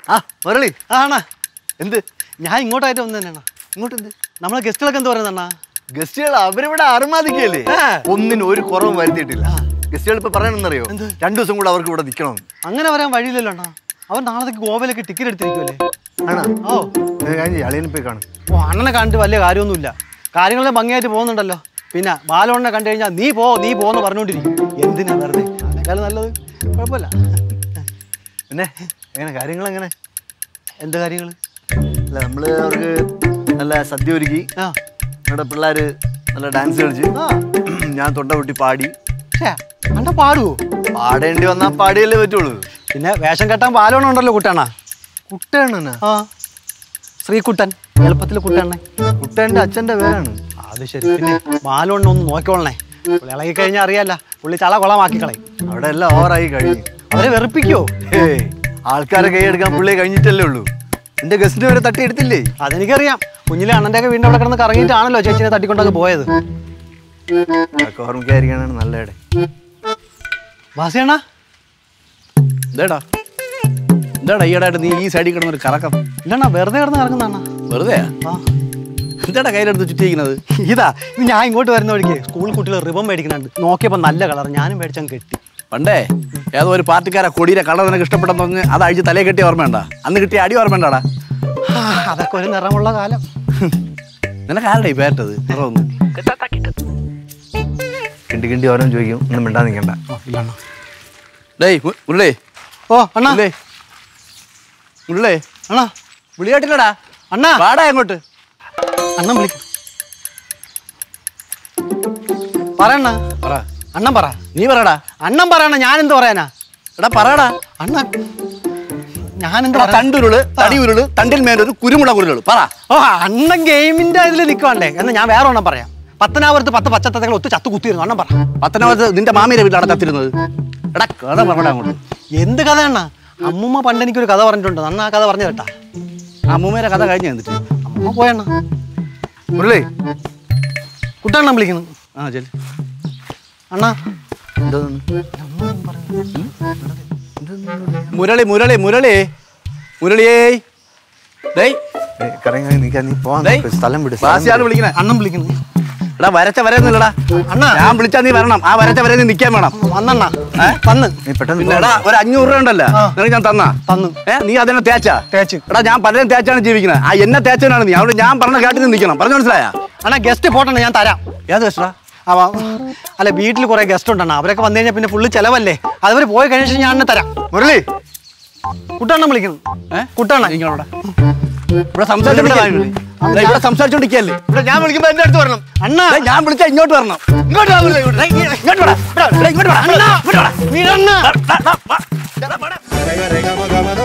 ആ മുരളി ആണാ എന്ത് ഞാൻ ഇങ്ങോട്ടായിട്ട് വന്നു തന്നെയാണ് ഇങ്ങോട്ട് എന്ത് നമ്മളെ ഗസ്റ്റുകളൊക്കെ എന്ത് പറയുന്നത് അണ്ണാ ഗസ്റ്റുകൾ അവരിവിടെ അറുമാദിക്കല്ലേ ആ. ഒന്നിനും ഒരു കുറവും വരുത്തിയിട്ടില്ല ഗസ്റ്റുകൾ ഇപ്പൊ പറയണെന്നറിയോ എന്ത്? രണ്ടു ദിവസം കൂടെ അവർക്ക് ഇവിടെ നിൽക്കണം അങ്ങനെ വരാൻ വഴിയില്ലല്ലോ അണ്ണാ അവൻ നാളത്തേക്ക് ഗോവയിലേക്ക് ടിക്കറ്റ് എടുത്തിരിക്കുമല്ലേ ആണോ ഓ ഞാൻ അളിയനെ പോയി കാണും ഓ അണ്ണനെ കണ്ടിട്ട് വലിയ കാര്യമൊന്നുമില്ല കാര്യങ്ങളെ ഭംഗിയായിട്ട് പോകുന്നുണ്ടല്ലോ പിന്നെ ബാലോണ്ണനെ കണ്ടു കഴിഞ്ഞാൽ നീ പോ നീ പോന്ന് പറഞ്ഞുകൊണ്ടിരിക്കും എന്തിനാ വെറുതെ അതിനേക്കാളും നല്ലത് കുഴപ്പമില്ല പിന്നെ എങ്ങനെ കാര്യങ്ങൾ എങ്ങനെ എന്ത് കാര്യങ്ങൾ അല്ല നമ്മള് അവർക്ക് നല്ല സദ്യ ഒരുക്കി ആ നമ്മുടെ പിള്ളേര് നല്ല ഡാൻസ് കളിച്ച് ആ ഞാൻ തൊണ്ട പൊട്ടി പാടി ഛേ അണ്ണ പാടുവോ പാടേണ്ടി വന്നാ പാടിയല്ലേ പറ്റുള്ളൂ പിന്നെ വേഷം കെട്ടാൻ ബാലോണ്ണ ഉണ്ടല്ലോ കുട്ടണ്ണ കുട്ടേണ്ണ ആ ശ്രീകുട്ടൻ എളുപ്പത്തിൽ കുട്ടണ്ണേ കുട്ടേന്റെ അച്ഛന്റെ പേരാണ് അത് ശരി പിന്നെ ബാലോണ്ണ ഒന്ന് നോക്കിക്കോളണേ പുള്ളി ഇളകി കഴിഞ്ഞാൽ അറിയാല്ല പുള്ളി ചള കൊളമാക്കി കളയും അവിടെ എല്ലാം ഓവറായി കഴിഞ്ഞു അവരെ വെറുപ്പിക്കോ ഹേയ്, ആൾക്കാരെ കൈയെടുക്കാൻ പുള്ളിയെ കഴിഞ്ഞിട്ടല്ലേ ഉള്ളൂ എന്റെ ഗസ്റ്റിനെ വരെ തട്ടി എടുത്തില്ലേ അതെനിക്കറിയാം കുഞ്ഞിലെ അണ്ണൻ്റെ ഒക്കെ വീടിൻ്റെ അവിടെ കിടന്ന് കറങ്ങിയിട്ടാണല്ലോ ചേച്ചിനെ തട്ടിക്കൊണ്ടൊക്കെ പോയത് അതൊക്കെ ഓർമ്മിക്കാതിരിക്കാനാണ് നല്ല ഇടം വാസിയണ്ണ എന്താടാ എന്താടാ ഈയിടെയായിട്ട് നീ ഈ സൈഡിൽ കിടന്നൊരു കറക്കം ഇല്ലണ്ണ വെറുതെ കിടന്ന് കറങ്ങുന്ന അണ്ണ വെറുതെ ആ എന്താടാ കയ്യിലെടുത്ത് ചുറ്റിയിരിക്കുന്നത് ഇതാ ഇത് ഞാൻ ഇങ്ങോട്ട് വരുന്ന വഴിക്ക് സ്കൂൾ കുട്ടികൾ റിബൺ മേടിക്കുന്നുണ്ട് നോക്കിയപ്പോൾ നല്ല കളർ ഞാനും മേടിച്ചങ്ങ് കെട്ടി പണ്ടേ ഏതോ ഒരു പാർട്ടിക്കാരെ കൊടിയിലെ കളർ നിനക്ക് ഇഷ്ടപ്പെട്ടെന്ന് പറഞ്ഞ് അത് അഴിച്ച് തലയെ കെട്ടിയ ഓർമ്മയുണ്ട അന്ന് കിട്ടിയ അടി ഓർമ്മയുണ്ടാടാ ആ, അതൊക്കെ ഒരു നിറമുള്ള കാലം നിനക്ക് ആരുടെ ഈ പേറ്റത് നിറമൊന്നും കിണ്ടി കിണ്ടി ഓരോന്ന് ചോദിക്കും ഒന്നും മിണ്ടാ നിൽക്കണ്ട ഇല്ലണ്ണ ഡേയ് മു- മുരളി ഓ അണ്ണാ മുരളി മുരളി അണ്ണാ വിളിയാട്ടില്ലടാ അണ്ണാ വാടാ അങ്ങോട്ട് അണ്ണൻ വിളിക്കും പറയണ്ണ പറ അണ്ണൻ പറ നീ പറടാ അണ്ണൻ പറയണ ഞാൻ എന്ത് പറയാനാ എടാ പറടാ അണ്ണ ഞാൻ എന്ത് എടാ പറയാ തണ്ടുരുള് തടി ഉരുള് തണ്ടിൽ മേലൊരു കുരുമുളക് ഉരുള് പറ ഓ അണ്ണൻ ഗെയിമിന്റെ ഇതിൽ നിൽക്കുവാണ്ടേ എന്ന് ഞാൻ വേറെ ഒണ്ണം പറയാം പത്തനാപുരത്ത് പത്ത് പച്ചത്തങ്ങൾ ഒത്തു ചത്തു കുത്തിയിരുന്നു അണ്ണൻ പറ പത്തനാപുരത്ത് നിന്റെ മാമിയുടെ വീട്ടിലാണ് തത്തിരുന്നത് എടാ കഥ പറടാ അങ്ങോട്ട് എന്ത് കഥ അണ്ണ അമ്മൂമ്മ പണ്ട് എനിക്കൊരു കഥ പറഞ്ഞിട്ടുണ്ട് അണ്ണ ആ കഥ പറഞ്ഞു കേട്ടാ അമ്മൂമ്മേരെ കഥ കഴിഞ്ഞു എന്നിട്ട് അമ്മൂമ്മ പോയണ്ണ മുരളി കുട്ടണ്ണൻ വിളിക്കുന്നു ആ ചെല് അണ്ണാ എന്തോന്ന് മുരളി മുരളി മുരളി മുരളിയേ ഡേയ് ഏയ്, കറങ്ങി നിൽക്കാൻ നീ പോവാൻ ഡേയ് നോക്ക്. സ്ഥലം വിട് വാസിയാണ് വിളിക്കണേ അണ്ണൻ വിളിക്കുന്നു എടാ വരച്ച വരയൊന്നുമില്ലടാ അണ്ണാ. ഞാൻ വിളിച്ചാ നീ വരണം ആ വരച്ച വരെ നീ നിൽക്കാൻ വേണം വന്നണ്ണ ഏ? വന്ന് നീ പെട്ടെന്ന് പിന്നെ പോ. എടാ ഒരു അഞ്ഞൂറ് രൂപ ഉണ്ടല്ലോ ആ. നിനക്ക് ഞാൻ തന്നാ തന്നു ഏ നീ അതിനെ തേച്ചാ തേച്ച് എടാ ഞാൻ പലരും തേച്ചാണ് ജീവിക്കുന്നത് ആ എന്നെ തേച്ചവനാണ് നീ അവിടെ ഞാൻ പറഞ്ഞ കേട്ട് നീ നിൽക്കണം പറഞ്ഞു മനസ്സിലായ അണ്ണാ ഗസ്റ്റ് പോട്ടണ്ണ ഞാൻ തരാം ഏത് വെച്ചാ അവ അല്ല വീട്ടിൽ കുറെ ഗസ്റ്റ് ഉണ്ടെണ്ണ അവരൊക്കെ വന്നു കഴിഞ്ഞാൽ പിന്നെ ഫുള്ള് ചെലവല്ലേ അതവർ പോയി കഴിഞ്ഞ ശേഷം ഞാൻ അണ്ണ തരാം മുരളി കുട്ടണ്ണൻ വിളിക്കുന്നു ഏ കുട്ടണ്ണൻ ഇങ്ങോട്ടാ ഇവിടെ സംസാരിച്ചോണ്ടിരിക്കല്ലേ ഇവിടെ സംസാരിച്ചോണ്ടിരിക്കല്ലേ ഇവിടെ ഞാൻ വിളിക്കുമ്പോ എന്റെ അടുത്ത് വരണം അണ്ണാ ഡേയ്, ഞാൻ വിളിച്ചാ ഇങ്ങോട്ട് വരണം ഇങ്ങോട്ട് വാ മുരളി, ഇങ്ങോട്ട്. ഡേയ്, ഇങ്ങോട്ട് വാടാ. ഇവിടെ വാ. ഡേയ്, ഇങ്ങോട്ട് വാടാ. ഇങ്ങോട്ട് വാടാ. വീടണ്ണ ഡാ, ഡാ, വാ. Rega, rega, maga, maga,